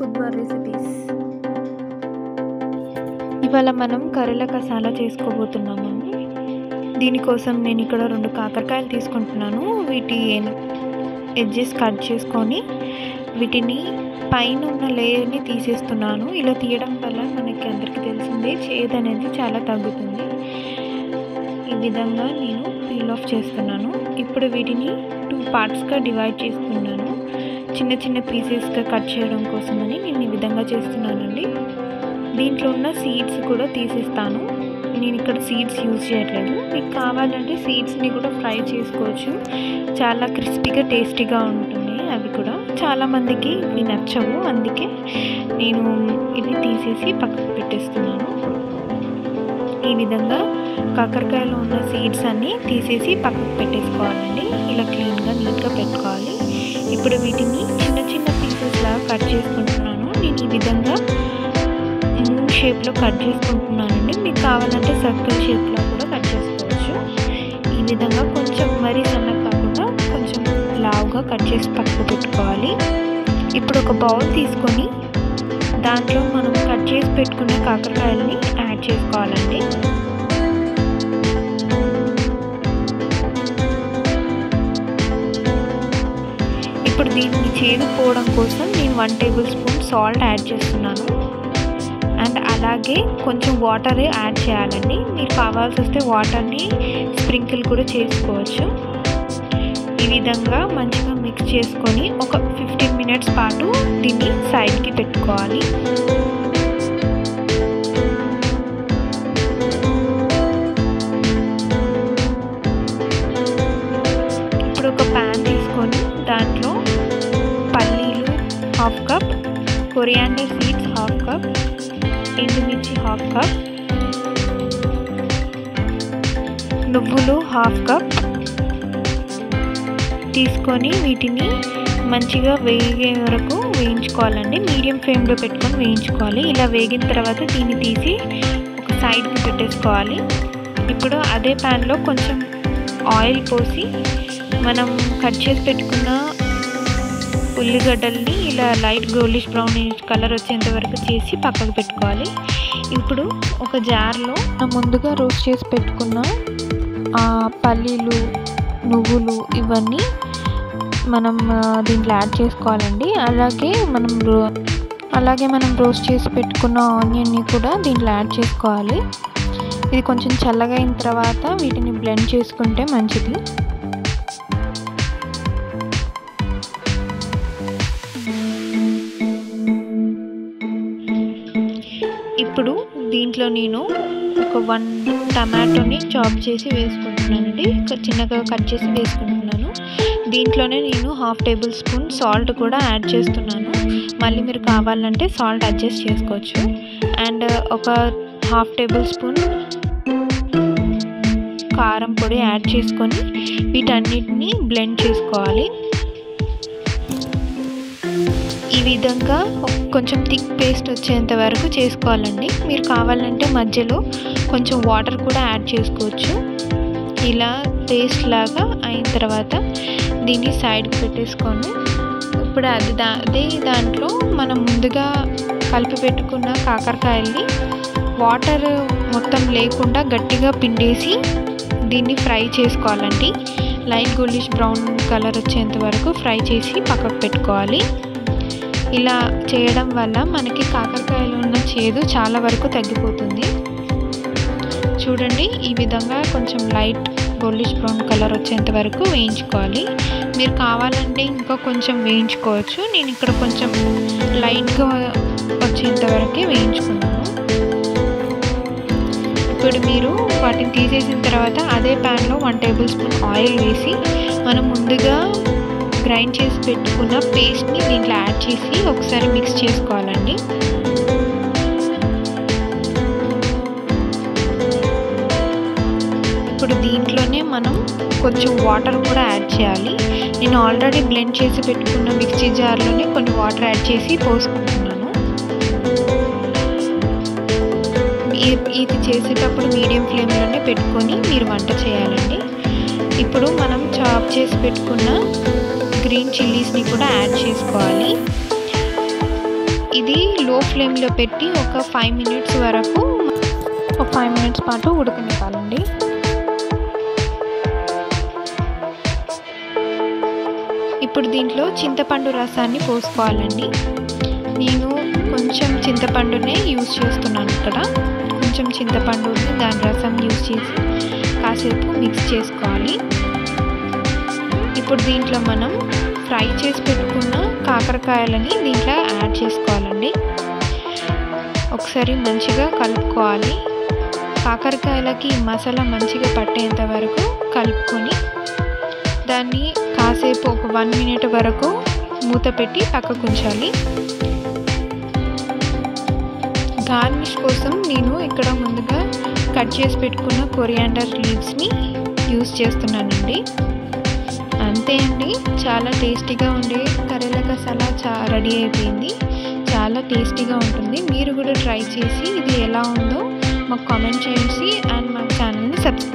food వర్ recipes ఇవాళ మనం కర్రీల కసాలా చేసుకోబోతున్నామండి దీనికోసం నేను ఇక్కడ రెండు కాకరకాయలు తీసుకుంటున్నాను వీటి ఎడ్జెస్ కట్ చేసుకొని వీటిని పైన ఉన్న లేయర్ని తీసేస్తున్నాను ఇలా తీయడం వల్ల మనకి అందరికీ తెలిసిందే చేదు అనేది చాలా తగ్గుతుంది ఈ విధంగా నేను పీల్ ఆఫ్ చేస్తున్నాను ఇప్పుడు వీటిని టూ పార్ట్స్గా డివైడ్ చేస్తున్నాను చిన్న చిన్న పీసెస్గా కట్ చేయడం కోసమని నేను ఈ విధంగా చేస్తున్నానండి దీంట్లో ఉన్న సీడ్స్ కూడా తీసేస్తాను నేను ఇక్కడ సీడ్స్ యూజ్ చేయట్లేదు మీకు కావాలంటే సీడ్స్ని కూడా ఫ్రై చేసుకోవచ్చు చాలా క్రిస్పీగా టేస్టీగా ఉంటుంది అవి కూడా చాలామందికి ఇవి నచ్చవు అందుకే నేను ఇవి తీసేసి పక్కకు పెట్టేస్తున్నాను ఈ విధంగా కాకరకాయలో ఉన్న సీడ్స్ అన్నీ తీసేసి పక్కకు పెట్టేసుకోవాలండి ఇలా క్లీన్గా నీట్గా పెట్టుకోవాలి ఇప్పుడు వీటిని చిన్న చిన్న పీసెస్లా కట్ చేసుకుంటున్నాను నేను ఈ విధంగా మూన్ షేప్లో కట్ చేసుకుంటున్నానండి మీకు కావాలంటే సర్కిల్ షేప్లో కూడా కట్ చేసుకోవచ్చు ఈ విధంగా కొంచెం మరీ సన్నగా కాకుండా కొంచెం లావుగా కట్ చేసి పక్కకు పెట్టుకోవాలి ఇప్పుడు ఒక బౌల్ తీసుకొని దాంట్లో మనం కట్ చేసి పెట్టుకున్న కాకరకాయలని యాడ్ చేసుకోవాలండి ఇప్పుడు దీన్ని చేదుపోవడం కోసం నేను one tablespoon salt add చేస్తున్నాను అండ్ అలాగే కొంచెం వాటర్ యాడ్ చేయాలండి మీరు కావాల్సి వస్తే వాటర్ని స్ప్రింకిల్ కూడా చేసుకోవచ్చు ఈ విధంగా మంచిగా మిక్స్ చేసుకొని ఒక ఫిఫ్టీన్ మినిట్స్ పాటు దీన్ని సైడ్కి పెట్టుకోవాలి ఇప్పుడు ఒక ప్యాన్ తీసుకొని దాంట్లో పల్లీలు half cup coriander seeds half cup ఎండుమిర్చి హాఫ్ కప్ నువ్వులు హాఫ్ కప్ తీసుకొని వీటిని మంచిగా వేగే వరకు వేయించుకోవాలండి మీడియం ఫ్లేమ్లో పెట్టుకొని వేయించుకోవాలి ఇలా వేగిన తర్వాత దీన్ని తీసి ఒక సైడ్కి పెట్టేసుకోవాలి ఇప్పుడు అదే ప్యాన్లో కొంచెం ఆయిల్ పోసి మనం కట్ చేసి పెట్టుకున్న ఉల్లిగడ్డల్ని ఇలా లైట్ గోల్డిష్ బ్రౌన్ కలర్ వచ్చేంత వరకు చేసి పక్కకు పెట్టుకోవాలి ఇప్పుడు ఒక జార్లో ముందుగా రోస్ట్ చేసి పెట్టుకున్న పల్లీలు నువ్వులు ఇవన్నీ మనం దీంట్లో యాడ్ చేసుకోవాలండి అలాగే మనం రో అలాగే మనం రోస్ట్ చేసి పెట్టుకున్న ఆనియన్ని కూడా దీంట్లో యాడ్ చేసుకోవాలి ఇది కొంచెం చల్లగా అయిన తర్వాత వీటిని బ్లెండ్ చేసుకుంటే మంచిది ఇప్పుడు దీంట్లో నేను ఒక వన్ టమాటోని చాప్ చేసి వేసుకుంటున్నానండి చిన్నగా కట్ చేసి వేసుకుంటున్నాను దీంట్లోనే నేను హాఫ్ టేబుల్ స్పూన్ సాల్ట్ కూడా యాడ్ చేస్తున్నాను మళ్ళీ మీరు కావాలంటే సాల్ట్ అడ్జస్ట్ చేసుకోవచ్చు అండ్ ఒక హాఫ్ టేబుల్ స్పూన్ కారం పొడి యాడ్ చేసుకొని వీటన్నిటిని బ్లెండ్ చేసుకోవాలి ఈ విధంగా కొంచెం థిక్ పేస్ట్ వచ్చేంత వరకు చేసుకోవాలండి మీరు కావాలంటే మధ్యలో కొంచెం వాటర్ కూడా యాడ్ చేసుకోవచ్చు ఇలా పేస్ట్ లాగా అయిన తర్వాత దీన్ని సైడ్కి పెట్టేసుకొని ఇప్పుడు అది దా అదే దాంట్లో మనం ముందుగా కలిపి పెట్టుకున్న కాకరకాయల్ని వాటర్ మొత్తం లేకుండా గట్టిగా పిండేసి దీన్ని ఫ్రై చేసుకోవాలండి లైట్ గోల్డిష్ బ్రౌన్ కలర్ వచ్చేంత వరకు ఫ్రై చేసి పక్కకు పెట్టుకోవాలి ఇలా చేయడం వల్ల మనకి కాకరకాయలో ఉన్న చేదు చాలా వరకు తగ్గిపోతుంది చూడండి ఈ విధంగా కొంచెం లైట్ గోల్డిష్ బ్రౌన్ కలర్ వచ్చేంత వరకు వేయించుకోవాలి మీరు కావాలంటే ఇంకా కొంచెం వేయించుకోవచ్చు నేను ఇక్కడ కొంచెం లైట్గా వచ్చేంత వరకే వేయించుకున్నాను ఇప్పుడు మీరు వాటిని తీసేసిన తర్వాత అదే ప్యాన్లో వన్ టేబుల్ స్పూన్ ఆయిల్ వేసి మనం ముందుగా గ్రైండ్ చేసి పెట్టుకున్న పేస్ట్ని దీంట్లో యాడ్ చేసి ఒకసారి మిక్స్ చేసుకోవాలండి ఇప్పుడు దీంట్లోనే మనం కొంచెం వాటర్ కూడా యాడ్ చేయాలి నేను ఆల్రెడీ బ్లెండ్ చేసి పెట్టుకున్న మిక్సీ జార్లోనే కొన్ని వాటర్ యాడ్ చేసి పోసుకుంటున్నాను ఇది చేసేటప్పుడు మీడియం ఫ్లేమ్లోనే పెట్టుకొని మీరు వంట చేయాలండి ఇప్పుడు మనం చాప్ చేసి పెట్టుకున్న గ్రీన్ చిల్లీస్ని కూడా యాడ్ చేసుకోవాలి ఫ్లేమ్లో పెట్టి ఒక ఫైవ్ మినిట్స్ వరకు ఒక ఫైవ్ మినిట్స్ పాటు ఉడకనివ్వాలండి ఇప్పుడు దీంట్లో చింతపండు రసాన్ని పోసుకోవాలండి నేను కొంచెం చింతపండునే యూజ్ చేస్తున్నాను ఇక్కడ కొంచెం చింతపండు దాని రసం యూజ్ చేసి కాసేపు మిక్స్ చేసుకోవాలి ఇప్పుడు దీంట్లో మనం ఫ్రై చేసి పెట్టుకున్న కాకరకాయలని దీంట్లో యాడ్ చేసుకోవాలండి ఒకసారి మంచిగా కలుపుకోవాలి కాకరకాయలకి మసాలా మంచిగా పట్టేంత వరకు కలుపుకొని దాన్ని కాసేపు ఒక వన్ మినిట్ వరకు మూత పెట్టి పక్కకు ఉంచాలి గార్నిష్ కోసం నేను ఇక్కడ ముందుగా కట్ చేసి పెట్టుకున్న కొరియాండర్ లీవ్స్ని యూస్ చేస్తున్నానండి అంతే అండి చాలా టేస్టీగా ఉండే కరేలా కసాలా చా రెడీ అయిపోయింది చాలా టేస్టీగా ఉంటుంది మీరు కూడా ట్రై చేసి ఇది ఎలా ఉందో మాకు కామెంట్ చేసి అండ్ మా ఛానల్ని సబ్స్క్రైబ్